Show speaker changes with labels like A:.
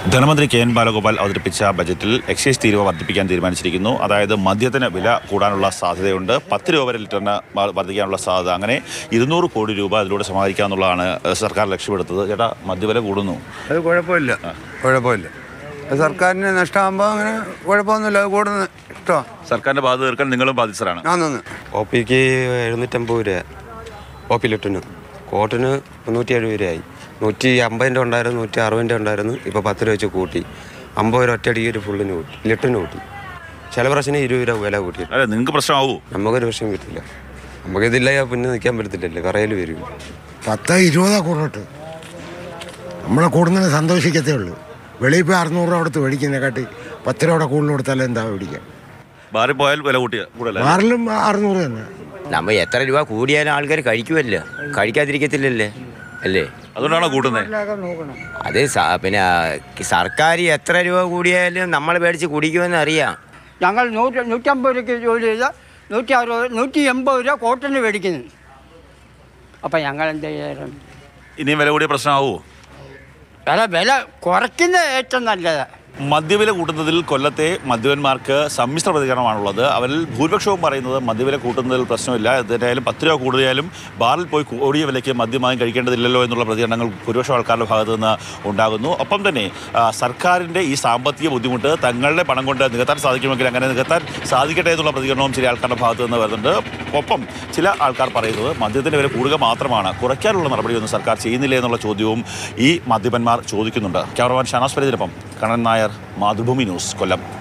A: ധനമന്ത്രി K N Balagopal അവതരിപ്പിച്ച ബജറ്റിൽ എക്സൈസ് തീരുവ വർദ്ധിപ്പിക്കാൻ തീരുമാനിച്ചിരിക്കുന്നു അതായത് മദ്യത്തിന് വില കൂടാനുള്ള സാധ്യതയുണ്ട് പത്ത് രൂപ വരെ ലിറ്ററിന് വ- വർദ്ധിക്കാനുള്ള സാധ്യത അങ്ങനെ ഇരുന്നൂറ് കോടി രൂപ അതിലൂടെ സമാഹരിക്കാമെന്നുള്ളതാണ് ഏഹ്, സർക്കാർ ലക്ഷ്യമെടുത്തത് ചേട്ടാ മദ്യവില കൂടുന്നു
B: അത് കുഴപ്പമില്ല കുഴപ്പമില്ല അത് സർക്കാരിന് നഷ്ടമാകുമ്പോൾ അങ്ങനെ കുഴപ്പമൊന്നുമില്ല അത് കൂടുന്നത് ഇഷ്ടമാണ്
A: സർക്കാരിന്റെ ബാധ്യത തീർക്കാൻ നിങ്ങളും ബാധിച്ചതാണ്
B: ആന്നു
C: ഒ പിക്ക് എഴുന്നൂറ്റമ്പത് രൂപ ഒ പി ലിറ്ററിന് കോട്ടിന് മുന്നൂറ്റി എഴുപത് രൂപയായി നൂറ്റി അമ്പതിൻ്റെ ഉണ്ടായിരുന്നു നൂറ്റി അറുപതിൻ്റെ ഉണ്ടായിരുന്നു ഇപ്പോൾ പത്ത് രൂപ വെച്ച് കൂട്ടി അമ്പത് രൂപ ഒറ്റയടിക്ക് ഒരു ഫുള്ളിന് കൂട്ടി ലിറ്ററിന് കൂട്ടി ചില പ്രശ്നം ഇരുപത് രൂപ വില കൂട്ടി
A: അല്ലെ നിങ്ങൾക്ക് പ്രശ്നമാവൂ
C: നമുക്കൊരു പ്രശ്നം കിട്ടില്ല നമുക്കിതില്ല പിന്നെ നിൽക്കാൻ പറ്റത്തില്ലല്ലേ കറയിൽ വരും
D: പത്ത് ഇരുപതാ കൂടോട്ട് നമ്മളെ കൂടുന്നതിന് സന്തോഷിക്കത്തേ ഉള്ളൂ വെളിയിൽ പോയി അറുന്നൂറ് രൂപ കൊടുത്ത് മേടിക്കുന്നതിനെക്കാട്ടി പത്ത് രൂപ കൂടുതൽ കൊടുത്താലും എന്താ മേടിക്കാം
A: ബാറിൽ പോയാൽ വില കൂട്ടിയ കൂടുതലല്ലേ
D: ബാറിലും അറുന്നൂറ് തന്നെ
E: നമ്മ എത്ര രൂപ കൂടിയാലും ആൾക്കാർ കഴിക്കുമല്ലോ കഴിക്കാതിരിക്കത്തില്ലല്ലേ അല്ലേ
A: അതുകൊണ്ടാണോ കൂട്ടുന്നത്
E: അത് സ- പിന്നെ സർക്കാർ എത്ര രൂപ കൂടിയാലും നമ്മൾ മേടിച്ച് കുടിക്കുമെന്ന് അറിയാം
F: ഞങ്ങൾ നൂറ്റി നൂറ്റമ്പത് രൂപയ്ക്ക് ജോലി ചെയ്ത നൂറ്റി അറുപത് നൂറ്റി എൺപത് രൂപ കോട്ടന് മേടിക്കുന്നു അപ്പം ഞങ്ങൾ എന്ത് ചെയ്യാറുണ്ട്
A: ഇനിയും വില കൂടിയ പ്രശ്നമാവൂ
F: വില വില കുറയ്ക്കുന്നത് ഏറ്റവും നല്ലതാണ്
A: മദ്യവില കൂട്ടുന്നതിൽ കൊല്ലത്തെ മദ്യപന്മാർക്ക് സമ്മിശ്ര പ്രതികരണമാണുള്ളത് അവരിൽ ഭൂരിപക്ഷവും പറയുന്നത് മദ്യവില കൂട്ടുന്നതിൽ പ്രശ്നമില്ല എന്തായാലും പത്ത് രൂപ കൂടുതലായാലും ബാറിൽ പോയി കൂടിയ വിലയ്ക്ക് മദ്യമായി കഴിക്കേണ്ടതില്ലല്ലോ എന്നുള്ള പ്രതികരണങ്ങൾ ഭൂരിപക്ഷം ആൾക്കാരുടെ ഭാഗത്തു നിന്ന് ഉണ്ടാകുന്നു ഒപ്പം തന്നെ ആ, സർക്കാരിൻ്റെ ഈ സാമ്പത്തിക ബുദ്ധിമുട്ട് തങ്ങളുടെ പണം കൊണ്ട് നികത്താൻ സാധിക്കുമെങ്കിൽ അങ്ങനെ നികത്താൻ സാധിക്കട്ടെ എന്നുള്ള പ്രതികരണവും ചില ആൾക്കാരുടെ ഭാഗത്തു നിന്ന് വരുന്നുണ്ട് ഒപ്പം ചില ആൾക്കാർ പറയുന്നത് മദ്യത്തിൻ്റെ വില കൂടുക മാത്രമാണ് കുറയ്ക്കാനുള്ള നടപടിയൊന്നും സർക്കാർ ചെയ്യുന്നില്ല എന്നുള്ള ചോദ്യവും ഈ മദ്യപന്മാർ ചോദിക്കുന്നുണ്ട് ക്യാമറമാൻ ഷാനാസ് ഫരീദിനൊപ്പം കണ്ണൻ നായർ മാതൃഭൂമി ന്യൂസ് കൊല്ലം